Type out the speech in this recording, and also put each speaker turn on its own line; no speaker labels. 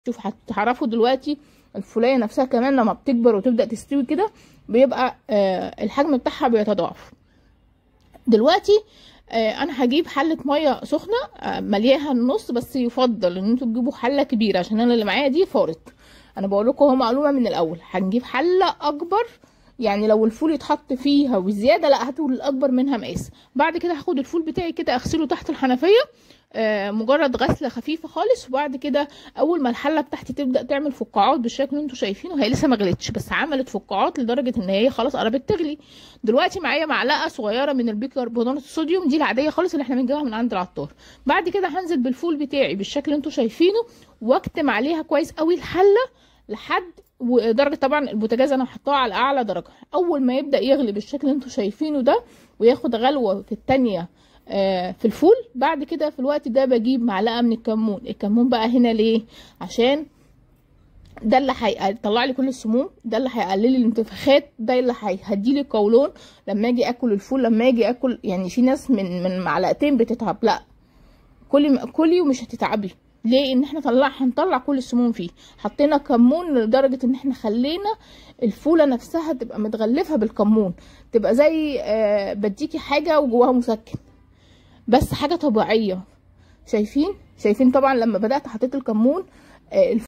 شوف هتعرفوا دلوقتي الفوليه نفسها كمان لما بتكبر وتبدا تستوي كده بيبقى آه الحجم بتاعها بيتضاعف دلوقتي آه انا هجيب حله ميه سخنه آه ملياها النص بس يفضل ان انتوا تجيبوا حله كبيره عشان انا اللي معايا دي فارت انا بقول لكم اهو معلومه من الاول هنجيب حله اكبر يعني لو الفول يتحط فيها وزياده لا هاتوا الاكبر منها مقاس بعد كده هاخد الفول بتاعي كده اغسله تحت الحنفيه آه مجرد غسله خفيفه خالص وبعد كده اول ما الحله بتاعتي تبدا تعمل فقاعات بالشكل اللي انتوا شايفينه هي لسه ما غلتش بس عملت فقاعات لدرجه ان هي خلاص قربت تغلي دلوقتي معايا معلقه صغيره من البيكربونات الصوديوم دي العاديه خالص اللي احنا بنجيبها من عند العطار بعد كده هنزل بالفول بتاعي بالشكل اللي انتوا شايفينه واكتم عليها كويس قوي الحله لحد ودرجه طبعا البوتاجاز انا حطاها على اعلى درجه اول ما يبدا يغلي بالشكل اللي انتوا شايفينه ده وياخد غلوه في الثانيه في الفول بعد كده في الوقت ده بجيب معلقه من الكمون الكمون بقى هنا ليه عشان ده اللي هيطلع لي كل السموم ده اللي هيقلل لي الانتفاخات ده اللي هيهدي لي القولون لما اجي اكل الفول لما اجي اكل يعني في ناس من من معلقتين بتتعب لا كلي كلي ومش هتتعبي ليه ان احنا طلع هنطلع كل السموم فيه حطينا كمون لدرجه ان احنا خلينا الفوله نفسها تبقى متغلفه بالكمون تبقى زي آه بديكي حاجه وجواها مسكن بس حاجه طبيعيه شايفين شايفين طبعا لما بدات حطيت الكمون آه